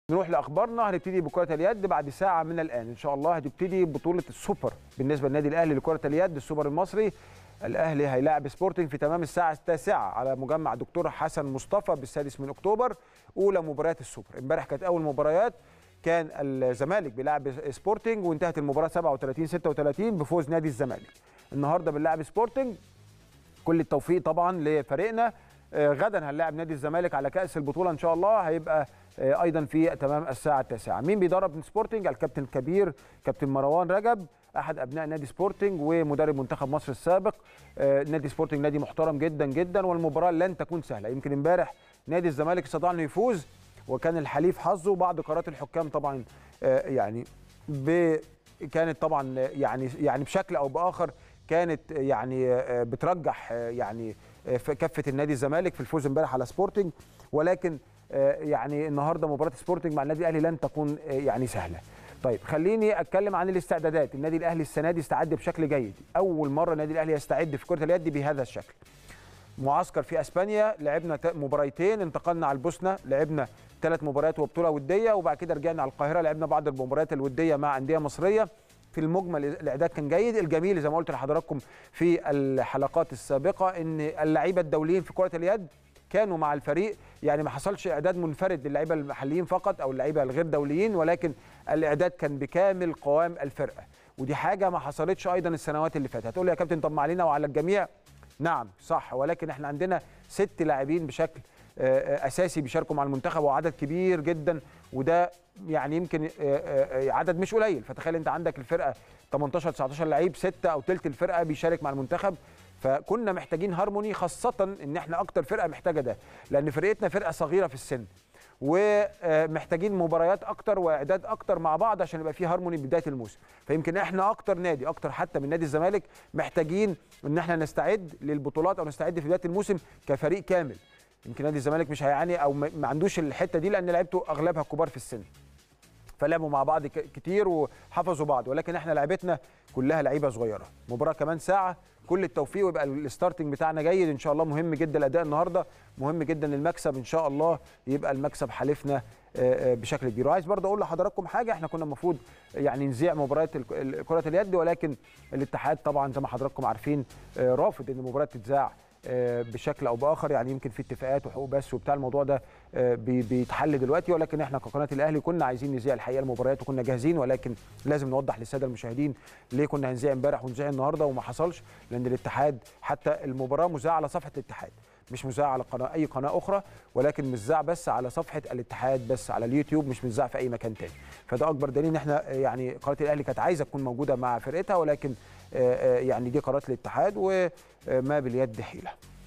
نروح لاخبارنا هنبتدي بكره اليد بعد ساعه من الان ان شاء الله هتبتدي بطوله السوبر بالنسبه للنادي الاهلي لكره اليد السوبر المصري الاهلي هيلاعب سبورتنج في تمام الساعه التاسعه على مجمع دكتور حسن مصطفى بالسادس من اكتوبر اولى مباريات السوبر امبارح كانت اول مباريات كان الزمالك بيلعب سبورتنج وانتهت المباراه 37 36 بفوز نادي الزمالك النهارده بنلعب سبورتنج كل التوفيق طبعا لفريقنا آه، غدا هنلاعب نادي الزمالك على كاس البطوله ان شاء الله هيبقى آه، ايضا في تمام الساعه التاسعه مين بيدرب من سبورتنج الكابتن الكبير كابتن مروان رجب احد ابناء نادي سبورتنج ومدرب منتخب مصر السابق آه، نادي سبورتنج نادي محترم جدا جدا والمباراه لن تكون سهله يمكن امبارح نادي الزمالك استطاع انه يفوز وكان الحليف حظه بعض قرارات الحكام طبعا آه، يعني ب كانت طبعا يعني يعني بشكل او باخر كانت يعني آه، بترجح آه، يعني آه، في كفه النادي الزمالك في الفوز امبارح على سبورتنج ولكن آه، يعني النهارده مباراه سبورتنج مع النادي الاهلي لن تكون آه، يعني سهله. طيب خليني اتكلم عن الاستعدادات، النادي الاهلي السنه دي استعد بشكل جيد، اول مره النادي الاهلي يستعد في كره اليد بهذا الشكل. معسكر في اسبانيا لعبنا ت- مباريتين انتقلنا على البوسنه لعبنا ثلاث مباريات وبطوله وديه وبعد كده رجعنا على القاهره لعبنا بعض المباريات الوديه مع انديه مصريه في المجمل الاعداد كان جيد الجميل زي ما قلت لحضراتكم في الحلقات السابقه ان اللعيبه الدوليين في كره اليد كانوا مع الفريق يعني ما حصلش اعداد منفرد للعيبه المحليين فقط او اللعيبه الغير دوليين ولكن الاعداد كان بكامل قوام الفرقه ودي حاجه ما حصلتش ايضا السنوات اللي فاتت هتقول لي يا كابتن طب ما علينا وعلى الجميع نعم صح ولكن احنا عندنا ست لاعبين بشكل آه، آه، اساسي بيشاركوا مع المنتخب وعدد كبير جدا وده يعني يمكن آه، آه، آه، عدد مش قليل فتخيل انت عندك الفرقه 18 19 لعيب سته او ثلث الفرقه بيشارك مع المنتخب فكنا محتاجين هارموني خاصه ان احنا اكتر فرقه محتاجه ده لان فرقتنا فرقه صغيره في السن ومحتاجين مباريات اكتر واعداد اكتر مع بعض عشان يبقى في هارموني بدايه الموسم فيمكن احنا اكتر نادي اكتر حتى من نادي الزمالك محتاجين ان احنا نستعد للبطولات او نستعد في بدايه الموسم كفريق كامل يمكن نادي الزمالك مش هيعاني او ما ما عندوش الحته دي لان لعيبته اغلبها كبار في السن فلعبوا مع بعض ك- كتير وحفظوا بعض ولكن احنا لعيبتنا كلها لعيبه صغيره مباراه كمان ساعه كل التوفيق ويبقى الستارتنج بتاعنا جيد ان شاء الله مهم جدا الاداء النهارده مهم جدا المكسب ان شاء الله يبقى المكسب حالفنا آه، آه، بشكل كبير وعايز برضه اقول لحضراتكم حاجه احنا كنا المفروض يعني نذيع مباريات الك- ال- كره اليد ولكن الاتحاد طبعا زي ما حضراتكم عارفين آه، رافض ان المباراه تتذاع آه، بشكل او باخر يعني يمكن في اتفاقات وحقوق بس وبتاع الموضوع ده آه، بي- بيتحل دلوقتي ولكن احنا كقناه الاهلي كنا عايزين نذيع الحقيقه المباريات وكنا جاهزين ولكن لازم نوضح للساده المشاهدين ليه كنا هنذيع امبارح ونذيع النهارده وما حصلش لان الاتحاد حتى المباراه مذاعه على صفحه الاتحاد مش مذاع على قناه اي قناه اخرى ولكن مذاع بس على صفحه الاتحاد بس على اليوتيوب مش مذاع في اي مكان تاني فده اكبر دليل ان احنا آه، يعني قناه الاهلي كانت عايزه تكون موجوده مع فرقتها ولكن آه، آه، يعني دي قرارات الاتحاد وما باليد حيله